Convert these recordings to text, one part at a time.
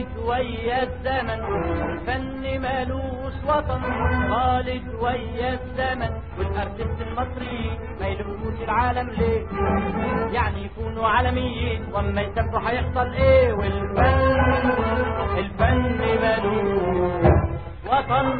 خالد ويا الزمن الفن مالوش وطن خالد ويا الزمن والارتست المصري ما يلفوش العالم ليه يعني يكونوا عالميين واما يسافروا هيحصل ايه والفن الفن مالوش وطن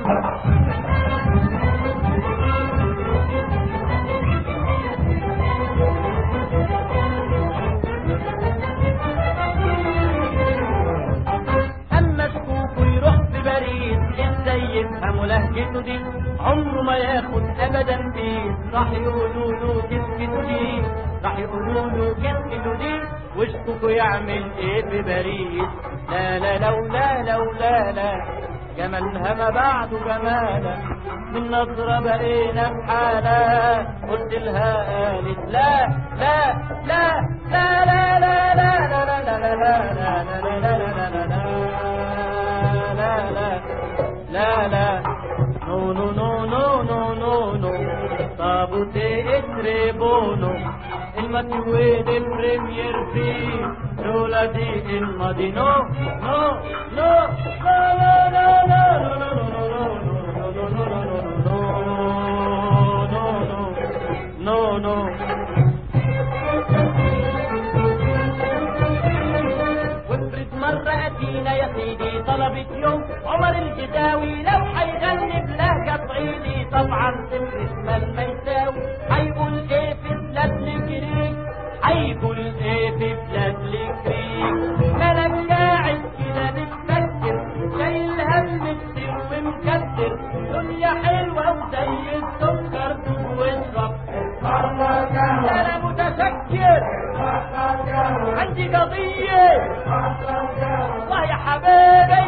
اما شكوكو يروح في باريس ازاي يفهموا لهجته دي عمره ما ياخد ابدا بيس راح يقولوا له كسكته دي راح يقولوا له كسكته دي وشكوكو يعمل ايه في باريس لا لا لو لا لو لا لا جمالها ما بعده جمالا من نظرة بقينا في حالة قلت لها قالت لا لا لا لا لا لا لا لا لا لا لا لا لا لا لا لا لا لا لا نو نو نو نو نو نو نو طابوتي اتريبونو المتوين البريمير في لولا دي الماضي نو نو نو لا لا لا لا نو نو وافرض مرة أتينا يا سيدي طلبت يوم عمر الجداوي لو حيغني بلهجة صعيدي طبعا تفرق مال ما يساوي حيقول ايه في بلاد الجريك حيقول ايه في بلاد الجريك مالك قاعد كده بتفكر شايل هم كتير ومكدر دنيا حلوة وزي السكر دوب واشرب انا متفكر عندي قضية والله يا حبايبي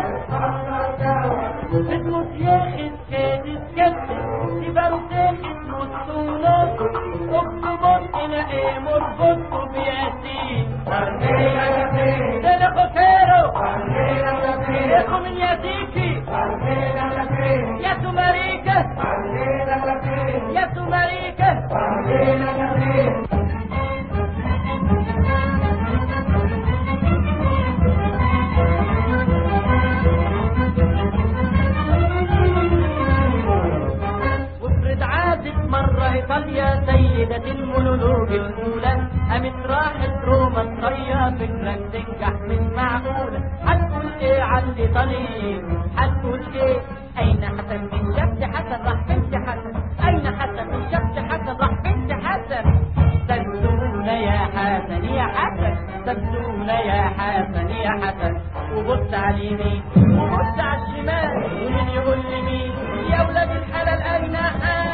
اسمه ياخد كاد السكت تبقى تاخد نص ونص اكتبط الى ايه مربطه بياسين ده انا خساره ياكو من ياسيكي يا سماريكا يا سماريكا وافرض عادت مرة إيطاليا سيدة المونولوج الأولى قامت راحت روما الطرية فكرة تنجح من معقولة هتقول إيه على الإيطاليين هتقول إيه أين حسن من شفت حسن راح بنت حسن أين حسن من شفت حسن راح بنت حسن سبتونا يا حسن يا حسن سبتونا يا حسن يا حسن وبص على اليمين وبص على الشمال ومين يقول لي مين يا ولاد الحلال أين حسن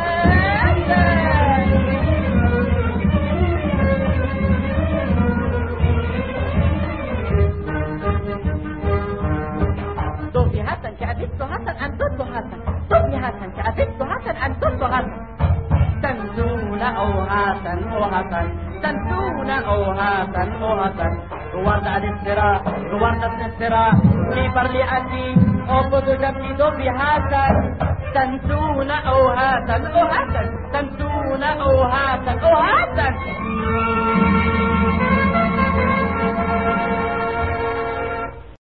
صوفي حسن كعبت حسن أن ضد حسن صوفي حسن كعبت حسن أن ضد حسن تنسون أو حسن أو حسن تنسون أو حسن أو حسن guarda ad essere, guarda ad essere, chi parli a ti, ho potuto capito fi Hassan, tantuna o Hassan, o Hassan, tantuna o Hassan, o Hassan.